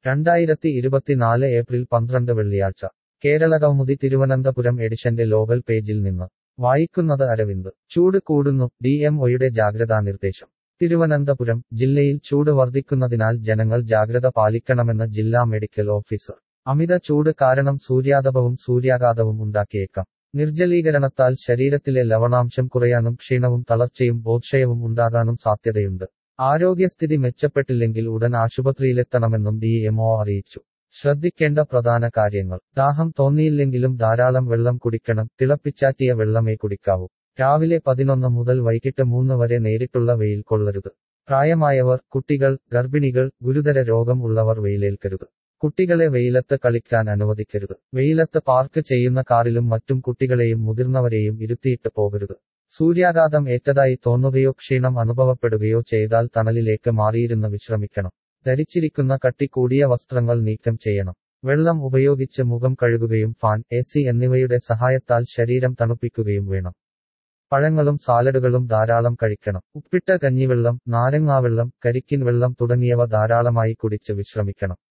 രണ്ടായിരത്തി ഇരുപത്തിനാല് ഏപ്രിൽ പന്ത്രണ്ട് വെള്ളിയാഴ്ച കേരളകൗമുദി തിരുവനന്തപുരം എഡിഷന്റെ ലോകൽ പേജിൽ നിന്ന് വായിക്കുന്നത് അരവിന്ദ് ചൂട് കൂടുന്നു ഡി എം ഒയുടെ ജാഗ്രതാ നിർദ്ദേശം തിരുവനന്തപുരം ജില്ലയിൽ ചൂട് വർദ്ധിക്കുന്നതിനാൽ ജനങ്ങൾ ജാഗ്രത പാലിക്കണമെന്ന് ജില്ലാ മെഡിക്കൽ ഓഫീസർ അമിത ചൂട് കാരണം സൂര്യാതപവും സൂര്യാഘാതവും ഉണ്ടാക്കിയേക്കാം നിർജ്ജലീകരണത്താൽ ശരീരത്തിലെ ലവണാംശം കുറയാനും ക്ഷീണവും തളർച്ചയും ബോധക്ഷയവും ഉണ്ടാകാനും സാധ്യതയുണ്ട് ആരോഗ്യസ്ഥിതി മെച്ചപ്പെട്ടില്ലെങ്കിൽ ഉടൻ ആശുപത്രിയിലെത്തണമെന്നും ഡി എംഒ അറിയിച്ചു ശ്രദ്ധിക്കേണ്ട പ്രധാന കാര്യങ്ങൾ ദാഹം തോന്നിയില്ലെങ്കിലും ധാരാളം വെള്ളം കുടിക്കണം തിളപ്പിച്ചാറ്റിയ വെള്ളമേ കുടിക്കാവൂ രാവിലെ പതിനൊന്ന് മുതൽ വൈകിട്ട് മൂന്ന് വരെ നേരിട്ടുള്ള വെയിൽ കൊള്ളരുത് പ്രായമായവർ കുട്ടികൾ ഗർഭിണികൾ ഗുരുതര രോഗം ഉള്ളവർ വെയിലേൽക്കരുത് കുട്ടികളെ വെയിലത്ത് കളിക്കാൻ അനുവദിക്കരുത് വെയിലത്ത് പാർക്ക് ചെയ്യുന്ന കാറിലും മറ്റും കുട്ടികളെയും മുതിർന്നവരെയും ഇരുത്തിയിട്ട് പോകരുത് സൂര്യാഘാതം ഏറ്റതായി തോന്നുകയോ ക്ഷീണം അനുഭവപ്പെടുകയോ ചെയ്താൽ തണലിലേക്ക് മാറിയിരുന്ന് വിശ്രമിക്കണം ധരിച്ചിരിക്കുന്ന കട്ടി കൂടിയ വസ്ത്രങ്ങൾ നീക്കം ചെയ്യണം വെള്ളം ഉപയോഗിച്ച് മുഖം കഴുകുകയും ഫാൻ എ സി എന്നിവയുടെ സഹായത്താൽ ശരീരം തണുപ്പിക്കുകയും വേണം പഴങ്ങളും സാലഡുകളും ധാരാളം കഴിക്കണം ഉപ്പിട്ട കഞ്ഞിവെള്ളം നാരങ്ങാവെള്ളം കരിക്കിൻ വെള്ളം തുടങ്ങിയവ ധാരാളമായി കുടിച്ച് വിശ്രമിക്കണം